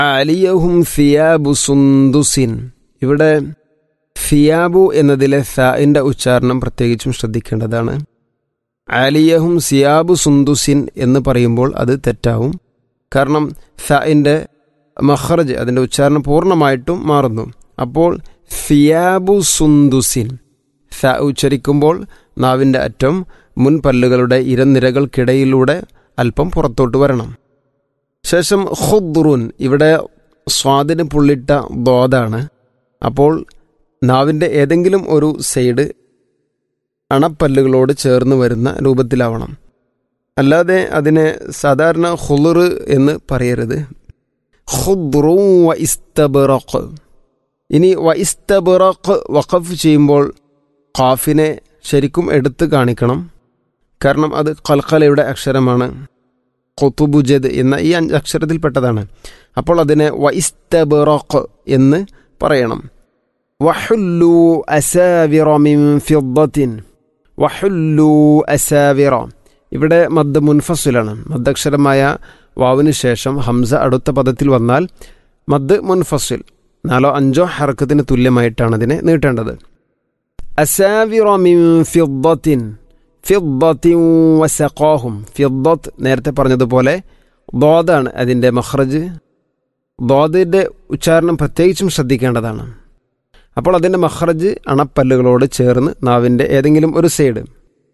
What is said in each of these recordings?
അലിയഹും ഫിയാബു സുന്ദുസിൻ ഇവിടെ ഫിയാബു എന്നതിലെ ഫിന്റെ ഉച്ചാരണം പ്രത്യേകിച്ചും ശ്രദ്ധിക്കേണ്ടതാണ് ആലിയഹും സിയാബു സുന്ദുസിൻ എന്ന് പറയുമ്പോൾ അത് തെറ്റാവും കാരണം ഫിന്റെ മഹ്റജ് അതിൻ്റെ ഉച്ചാരണം പൂർണ്ണമായിട്ടും മാറുന്നു അപ്പോൾ ഫിയാബു സുന്ദുസിൻ ഫ ഉച്ചരിക്കുമ്പോൾ നാവിൻ്റെ അറ്റം മുൻപല്ലുകളുടെ ഇരനിരകൾക്കിടയിലൂടെ അല്പം പുറത്തോട്ട് വരണം ശേഷം ഖുദ്റുൻ ഇവിടെ സ്വാദിന് പുള്ളിട്ട ദോതാണ് അപ്പോൾ നാവിൻ്റെ ഏതെങ്കിലും ഒരു സൈഡ് അണപ്പല്ലുകളോട് ചേർന്ന് വരുന്ന രൂപത്തിലാവണം അല്ലാതെ അതിനെ സാധാരണ ഹുളുർ എന്ന് പറയരുത് ഖുദ്റു വ ഇസ്തബറഖ് ഇനി വ ഇസ്തബറഖ് വഖഫ് ചെയ്യുമ്പോൾ ഖാഫിനെ ശരിക്കും എടുത്ത് കാണിക്കണം കാരണം അത് കൽക്കലയുടെ അക്ഷരമാണ് കൊത്തുബുജദ് എന്ന ഈ അഞ്ച് അക്ഷരത്തിൽപ്പെട്ടതാണ് അപ്പോൾ അതിനെ വൈസ്തബറഖ് എന്ന് പറയണം വഹുല്ലു അസാവിറ മിൻ ഫിദ്ദത്തിൻ വഹുല്ലു അസാവിറ ഇവിടെ മദ് മുൻഫസുലാണ് മദ്ദക്ഷരമായ വാവിന് ശേഷം ഹംസ അടുത്ത പദത്തിൽ വന്നാൽ മദ് മുൻഫസുൽ നാലോ അഞ്ചോ ഹർക്കത്തിന് തുല്യമായിട്ടാണ് അതിനെ നീട്ടേണ്ടത് അസാവിറ മിൻ ഫിദ്ദത്തിൻ ഫിദ്ദത്തിൻ വസഖാഹും ഫിദ്ദത്ത് നേരത്തെ പറഞ്ഞതുപോലെ ദോദാണ് അതിൻ്റെ മഹ്റജ് ദോദിൻ്റെ ഉച്ചാരണം പ്രത്യേകിച്ചും ശ്രദ്ധിക്കേണ്ടതാണ് അപ്പോൾ അതിൻ്റെ മഹ്റജ് അണപ്പല്ലുകളോട് ചേർന്ന് നാവിൻ്റെ ഏതെങ്കിലും ഒരു സൈഡ്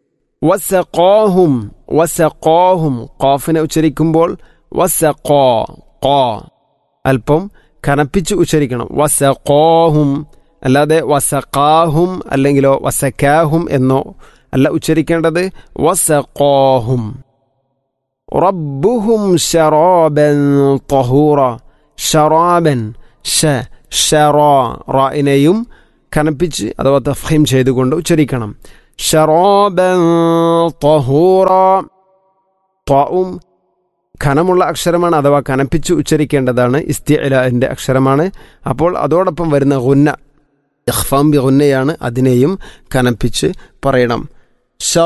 വസഖാഹും വസഖാഹും ഖാഫിനെ ഉച്ചരിക്കുമ്പോൾ വസഖാ ഖാ അല്പം കനപ്പിച്ച് ഉച്ചരിക്കണം വസഖാഹും അല്ലാതെ വസഖാഹും അല്ലെങ്കിലോ വസക്കാഹും എന്നോ അല്ല ഉച്ചരിക്കേണ്ടത് വസഖാഹും റബ്ബുഹും ഷറാബൻ തഹൂറ ഷറാബൻ ഷ ഷറാ റായിനെയും കനപ്പിച്ച് അഥവാ തഫീം ചെയ്തുകൊണ്ട് ഉച്ചരിക്കണം ഷറാബൻ തഹൂറ ത്വാവും ഖനമുള്ള അക്ഷരമാണ് അഥവാ കനപ്പിച്ച് ഉച്ചരിക്കേണ്ടതാണ് ഇസ്തിഅലിൻ്റെ അക്ഷരമാണ് അപ്പോൾ അതോടൊപ്പം വരുന്ന ഗുന്ന ഇഖ്ഫാം ബി ഗുന്നയാണ് അതിനെയും കനപ്പിച്ച് പറയണം